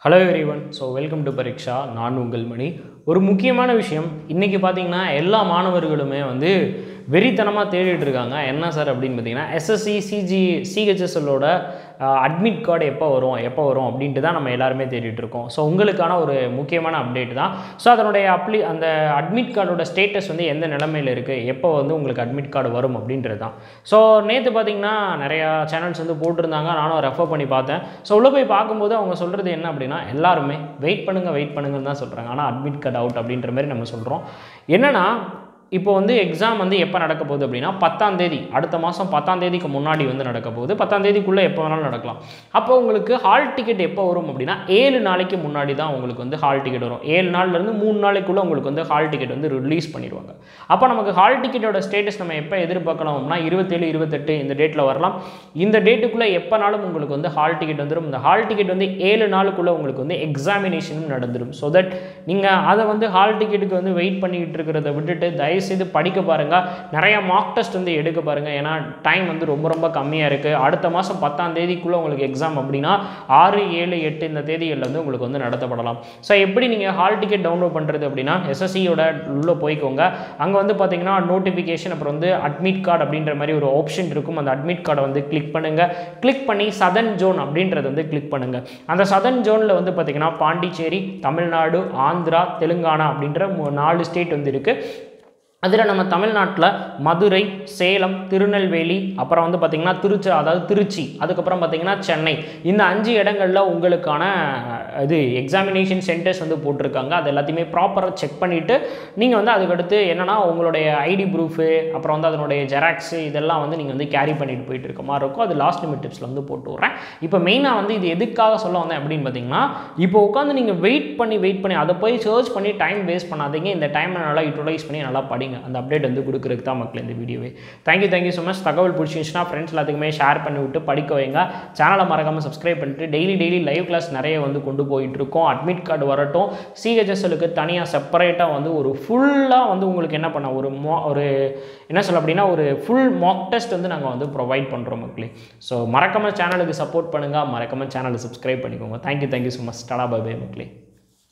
hello everyone so welcome to Pariksha நான் உங்கள் மணி ஒரு முக்கியமான விஷயம் இன்றைக்கி பார்த்தீங்கன்னா எல்லா மாணவர்களுமே வந்து வெறித்தனமாக தேடிட்டு இருக்காங்க என்ன சார் அப்படின்னு பார்த்தீங்கன்னா எஸ்எஸ்சி சிஜி சிஹெச்எஸ்எல்லோட அட்மிட் கார்டு எப்போ வரும் எப்போ வரும் அப்படின்ட்டு தான் நம்ம எல்லாருமே தேடிட்டு இருக்கோம் ஸோ உங்களுக்கான ஒரு முக்கியமான அப்டேட் தான் ஸோ அதனுடைய அப்ளி அந்த அட்மிட் கார்டோட ஸ்டேட்டஸ் வந்து எந்த நிலமையில் இருக்குது எப்போ வந்து உங்களுக்கு அட்மிட் கார்டு வரும் அப்படின்றது தான் ஸோ நேற்று பார்த்தீங்கன்னா நிறையா சேனல்ஸ் வந்து போட்டிருந்தாங்க நானும் ரெஃபர் பண்ணி பார்த்தேன் ஸோ உள்ளே போய் பார்க்கும்போது அவங்க சொல்கிறது என்ன அப்படின்னா எல்லாருமே வெயிட் பண்ணுங்கள் வெயிட் பண்ணுங்கன்னு தான் சொல்கிறாங்க ஆனால் அட்மிட் கார்டு அவுட் அப்படின்ற மாதிரி நம்ம சொல்கிறோம் என்னென்னா இப்போ வந்து எக்ஸாம் வந்து எப்போ நடக்க போகுது அப்படின்னா பத்தாம் தேதி அடுத்த மாதம் பத்தாம் தேதிக்கு முன்னாடி வந்து நடக்க போகுது பத்தாம் தேதிக்குள்ளே எப்போ வேணாலும் நடக்கலாம் அப்போ உங்களுக்கு ஹால் டிக்கெட் எப்போ வரும் அப்படின்னா ஏழு நாளைக்கு முன்னாடி தான் உங்களுக்கு வந்து ஹால் டிக்கெட் வரும் ஏழு நாள்லேருந்து மூணு நாளைக்குள்ளே உங்களுக்கு வந்து ஹால் டிக்கெட் வந்து ரிலீஸ் பண்ணிடுவாங்க அப்போ நமக்கு ஹால் டிக்கெட்டோட ஸ்டேட்டஸ் நம்ம எப்போ எதிர்பார்க்கலாம் அப்படின்னா இருபத்தேழு இருபத்தெட்டு இந்த டேட்டில் வரலாம் இந்த டேட்டுக்குள்ளே எப்போனாலும் உங்களுக்கு வந்து ஹால் டிக்கெட் வந்துடும் இந்த ஹால் டிக்கெட் வந்து ஏழு நாளுக்குள்ளே உங்களுக்கு வந்து எக்ஸாமினேஷனும் நடந்துடும் ஸோ தட் நீங்கள் அதை வந்து ஹால் டிக்கெட்டுக்கு வந்து வெயிட் பண்ணிக்கிட்டு இருக்கிறத விட்டுட்டு தயவுசெய்து படிக்க பாருங்கள் நிறையா மார்க் டெஸ்ட் வந்து எடுக்க பாருங்கள் ஏன்னா டைம் வந்து ரொம்ப ரொம்ப கம்மியாக இருக்குது அடுத்த மாதம் பத்தாம் தேதிக்குள்ளே உங்களுக்கு எக்ஸாம் அப்படின்னா ஆறு ஏழு எட்டு இந்த தேதிகளில் வந்து உங்களுக்கு வந்து நடத்தப்படலாம் ஸோ எப்படி நீங்கள் ஹால் டிக்கெட் டவுன்லோட் பண்ணுறது அப்படின்னா எஸ்எஸ்சியோட உள்ளே போய்க்கோங்க அங்கே வந்து பார்த்தீங்கன்னா நோட்டிஃபிகேஷன் அப்புறம் வந்து அட்மிட் கார்டு அப்படின்ற மாதிரி ஒரு ஆப்ஷன் இருக்கும் அந்த அட்மிட் கார்டை வந்து கிளிக் பண்ணுங்கள் கிளிக் பண்ணி சதன் ஜோன் அப்படின்றத வந்து கிளிக் பண்ணுங்கள் அந்த சதன் ஜோனில் வந்து பார்த்தீங்கன்னா பாண்டிச்சேரி தமிழ்நாடு ஆந்திரா தெலுங்கானா அப்படின்ற மூ- நாலு ஸ்டேட் வந்து இருக்குது அதில் நம்ம தமிழ்நாட்டில் மதுரை சேலம் திருநெல்வேலி அப்புறம் வந்து பார்த்திங்கன்னா திருச்சி அதாவது திருச்சி அதுக்கப்புறம் பார்த்திங்கன்னா சென்னை இந்த அஞ்சு இடங்களில் உங்களுக்கான இது எக்ஸாமினேஷன் சென்டர்ஸ் வந்து போட்டிருக்காங்க அது எல்லாத்தையுமே ப்ராப்பராக செக் பண்ணிவிட்டு நீங்கள் வந்து அதுக்கடுத்து என்னென்னா உங்களுடைய ஐடி ப்ரூஃபு அப்புறம் வந்து அதனுடைய ஜெராக்ஸு இதெல்லாம் வந்து நீங்கள் வந்து கேரி பண்ணிட்டு போயிட்டு இருக்க மாதிரி இருக்கும் அது லாஸ்ட் நிமிட் டிப்ஸில் வந்து போட்டு விட்றேன் இப்போ மெயினாக வந்து இது எதுக்காக சொல்ல வந்தேன் அப்படின்னு பார்த்தீங்கன்னா இப்போ உட்காந்து நீங்கள் வெயிட் பண்ணி வெயிட் பண்ணி அதை போய் சர்ச் பண்ணி டைம் வேஸ்ட் பண்ணாதீங்க இந்த டைமை நல்லா யூட்டிலைஸ் பண்ணி நல்லா படிங்க அந்த அப்டேட் வந்து கொடுக்குறதுக்கு தான் மக்கள் இந்த வீடியோவே தேங்க்யூ தேங்க்யூ ஸோ மச் தகவல் பிடிச்சிருந்துச்சுன்னா ஃப்ரெண்ட்ஸ் எல்லாத்துக்குமே ஷேர் பண்ணி விட்டு படிக்க வைங்க சேனலை மறக்காமல் சப்ஸ்கிரைப் பண்ணிட்டு டெய்லி டெய்லி லைவ் கிளாஸ் நிறைய வந்து கொண்டு போயிட்டு இருக்கோம் அட்மிட் கார்டு வரட்டும் சிஹெச்எஸ்எலுக்கு தனியாக செப்பரேட்டாக வந்து ஒரு ஃபுல்லாக வந்து உங்களுக்கு என்ன பண்ண ஒரு மோ ஒரு என்ன சொல்ல அப்படின்னா ஒரு ஃபுல் மாக் டெஸ்ட் வந்து நாங்கள் வந்து ப்ரொவைட் பண்ணுறோம் மக்களே ஸோ மறக்காமல் சேனலுக்கு சப்போர்ட் பண்ணுங்கள் மறக்காமல் சேனலை சப்ஸ்கிரைப் பண்ணிக்கோங்க thank you thank you so much tata bye bye மக்களே